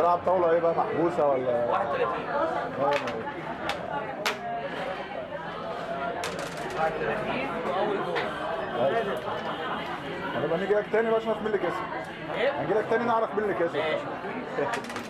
بتلعب طاوله ايه بقى محبوسه ولا 31 آه، 31 واول جول ماشي. هنبقى نيجي لك تاني بقى عشان نعرف مين اللي كسب ايه هنجي لك تاني نعرف مين اللي كسب ماشي